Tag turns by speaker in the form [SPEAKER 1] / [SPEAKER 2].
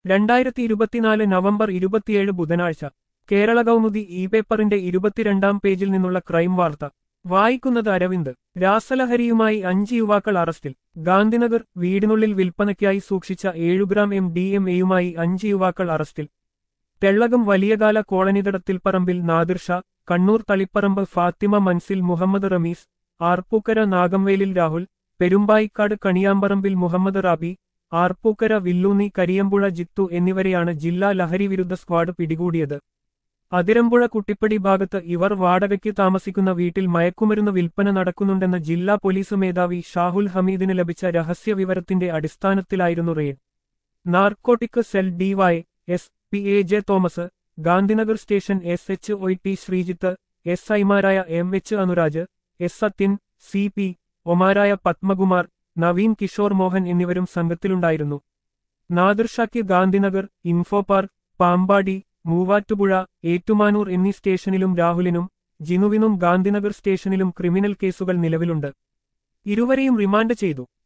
[SPEAKER 1] രണ്ടായിരത്തി ഇരുപത്തിനാല് നവംബർ ഇരുപത്തിയേഴ് ബുധനാഴ്ച കേരള കൗമുദി ഇ പേപ്പറിന്റെ ഇരുപത്തിരണ്ടാം പേജിൽ നിന്നുള്ള ക്രൈം വാർത്ത വായിക്കുന്നത് അരവിന്ദ് രാസലഹരിയുമായി അഞ്ച് യുവാക്കൾ അറസ്റ്റിൽ ഗാന്ധിനഗർ വീടിനുള്ളിൽ വിൽപ്പനയ്ക്കായി സൂക്ഷിച്ച ഏഴു ഗ്രാം എം ഡി എം എയുമായി അഞ്ച് യുവാക്കൾ അറസ്റ്റിൽ തെള്ളകം വലിയകാല കോളനിതടത്തിൽ പറമ്പിൽ നാദിർ ഷാ കണ്ണൂർ തളിപ്പറമ്പ് ഫാത്തിമ മൻസിൽ മുഹമ്മദ് റമീസ് ആർപ്പൂക്കര നാഗംവേലിൽ രാഹുൽ പെരുമ്പായിക്കാട് കണിയാമ്പറമ്പിൽ മുഹമ്മദ് റാബി ആർപ്പൂക്കര വില്ലൂന്നി കരിയമ്പുഴ ജിത്തു എന്നിവരെയാണ് ജില്ലാ ലഹരി വിരുദ്ധ സ്ക്വാഡ് പിടികൂടിയത് അതിരമ്പുഴ കുട്ടിപ്പടി ഭാഗത്ത് ഇവർ വാടകയ്ക്ക് താമസിക്കുന്ന വീട്ടിൽ മയക്കുമരുന്ന് വിൽപ്പന നടക്കുന്നുണ്ടെന്ന് ജില്ലാ പോലീസ് മേധാവി ഷാഹുൽ ഹമീദിന് ലഭിച്ച രഹസ്യ വിവരത്തിന്റെ അടിസ്ഥാനത്തിലായിരുന്നു raid narcotic cell DY S P A J Thomas Gandhinagar station S H O T Sreejith S ഐമാരായ M H Anuraj S Sathyan C P ഒമാരായ പത്മകുമാർ നവീൻ കിഷോർ മോഹൻ എന്നിവരും സംഘത്തിലുണ്ടായിരുന്നു നാദിർഷാക്ക് ഗാന്ധിനഗർ ഇൻഫോ പാർക്ക് പാമ്പാടി മൂവാറ്റുപുഴ ഏറ്റുമാനൂർ എന്നീ സ്റ്റേഷനിലും രാഹുലിനും ജിനുവിനും ഗാന്ധിനഗർ സ്റ്റേഷനിലും ക്രിമിനൽ കേസുകൾ നിലവിലുണ്ട് ഇരുവരെയും റിമാൻഡ് ചെയ്തു